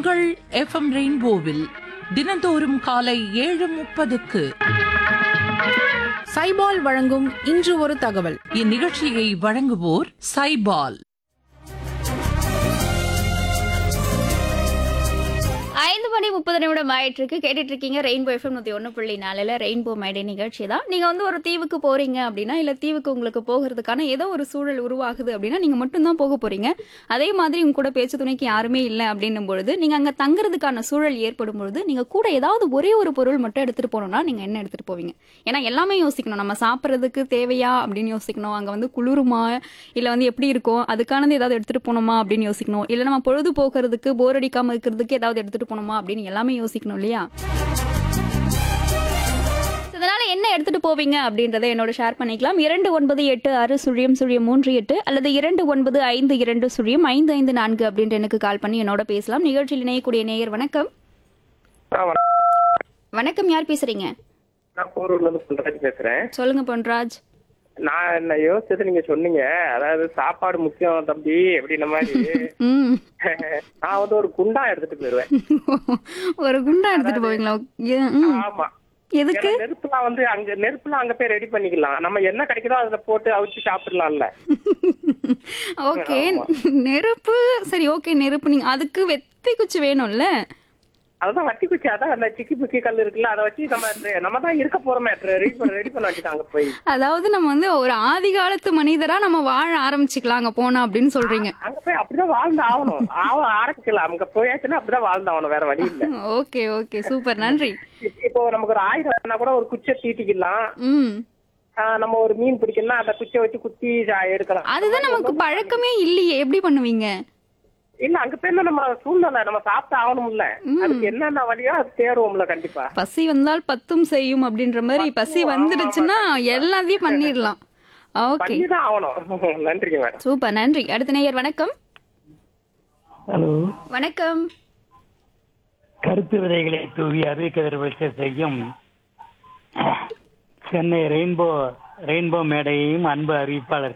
உங்கள் எஃப்எம் ரெயின்போவில் தினந்தோறும் காலை ஏழு முப்பதுக்கு சைபால் வழங்கும் இன்று ஒரு தகவல் இந்நிகழ்ச்சியை வழங்குவோர் சைபால் ஐந்து மணி முப்பது நிமிடம் ஆயிட்டு இருக்கு கேட்டுட்டு இருக்கீங்க ரெயின்போ எஃப்எம் நூத்தி ஒன்று புள்ளி நாலுல ரெயின்போ மேடை நிகழ்ச்சி தான் நீங்க வந்து ஒரு தீவுக்கு போறீங்க அப்படின்னா இல்ல தீவுக்கு உங்களுக்கு போகிறதுக்கான ஏதோ ஒரு சூழல் உருவாகுது அப்படின்னா நீங்க மட்டும்தான் போக போறீங்க அதே மாதிரி உங்க கூட பேச்சு துணைக்கு யாருமே இல்லை அப்படின்னும் பொழுது நீங்க அங்க தங்குறதுக்கான சூழல் ஏற்படும் பொழுது நீங்க கூட ஏதாவது ஒரே ஒரு பொருள் மட்டும் எடுத்துட்டு போகணும்னா நீங்க என்ன எடுத்துட்டு போவீங்க ஏன்னா எல்லாமே யோசிக்கணும் நம்ம சாப்பிட்றதுக்கு தேவையா அப்படின்னு யோசிக்கணும் அங்க வந்து குளிருமா இல்ல வந்து எப்படி இருக்கும் அதுக்கானது ஏதாவது எடுத்துட்டு போகணுமா அப்படின்னு யோசிக்கணும் இல்ல நம்ம பொழுது போக்குறதுக்கு போர் அடிக்காம இருக்கிறதுக்கு ஏதாவது எடுத்துட்டு போகணுமா அப்படின்னு எல்லாமே யோசிக்கணும் இல்லையா இதனால என்ன எடுத்துட்டு போவீங்க அப்படின்றத என்னோட ஷேர் பண்ணிக்கலாம் இரண்டு ஒன்பது எட்டு ஆறு சுழியம் சுழியம் மூன்று எட்டு அல்லது இரண்டு ஒன்பது ஐந்து இரண்டு சுழியம் ஐந்து ஐந்து நான்கு அப்படின்ட்டு எனக்கு கால் பண்ணி என்னோட பேசலாம் நிகழ்ச்சியில் இணையக்கூடிய நேயர் வணக்கம் ஆ, வணக்கம். வணக்கம் யார் பேசுறீங்க நான் போரூர்ல இருந்து பொன்ராஜ் பேசுறேன் சொல்லுங்க பொன்ராஜ் நான் என்ன யோசிச்சது நீங்க சொன்னீங்க அதாவது சாப்பாடு முக்கியம் தம்பி அப்படின்ன மாதிரி ம் நான் வந்து ஒரு குண்டா எடுத்துட்டு போயிருவேன் ஒரு குண்டா எடுத்துட்டு போவீங்களா ஏ- ம். ஆமா எதுக்கு ஏன்னா நெருப்புலாம் வந்து அங்க நெருப்புலாம் அங்க போய் ரெடி பண்ணிக்கலாம் நம்ம என்ன கிடைக்குதோ அதுல போட்டு அவிச்சு சாப்பிடலாம்ல ஓகே நெருப்பு சரி ஓகே நெருப்பு நீங்க அதுக்கு வெத்தி குச்சி வேணும்ல அதுதான் வட்டி குச்சி அதான் அந்த சிக்கி புக்கி கல் இருக்குல்ல அதை வச்சு நம்ம நம்ம தான் இருக்க போறோமே ரெடி பண்ண ரெடி பண்ண வச்சுட்டாங்க போய் அதாவது நம்ம வந்து ஒரு ஆதி காலத்து மனிதரா நம்ம வாழ ஆரம்பிச்சுக்கலாம் அங்க போனா அப்படின்னு சொல்றீங்க அங்க போய் அப்படிதான் வாழ்ந்து ஆகணும் ஆக ஆரம்பிக்கலாம் அங்க போயாச்சுன்னா அப்படிதான் வாழ்ந்து ஆகணும் வேற வழி இல்ல ஓகே ஓகே சூப்பர் நன்றி இப்போ நமக்கு ஒரு ஆயுதம் வேணா கூட ஒரு குச்சை தீட்டிக்கலாம் ம் ஆஹ் நம்ம ஒரு மீன் பிடிக்கணும்னா அந்த குச்சியை வச்சு குத்தி ஜா- எடுக்கலாம் அதுதான் நமக்கு பழக்கமே இல்லையே எப்படி பண்ணுவீங்க இல்ல அங்க போய் நம்ம சூழ்நிலை நம்ம சாப்பிட்டு ஆகணும்ல அதுக்கு என்னென்ன வழியோ அது தேடுவோம்ல கண்டிப்பா பசி வந்தால் பத்தும் செய்யும் அப்படின்ற மாதிரி பசி வந்துடுச்சுன்னா எல்லாத்தையும் பண்ணிடலாம் ஓகே பண்ணிதான் ஆகணும் நன்றிங்க மேடம் சூப்பர் நன்றி அடுத்த நேயர் வணக்கம் ஹலோ வணக்கம் கருத்து விதைகளை தூவி அறிவிக்கதிர்வச்ச செய்யும் சென்னை ரெயின்போ ரெயின்போ மேடையையும் அன்பு அறிவிப்பாளர்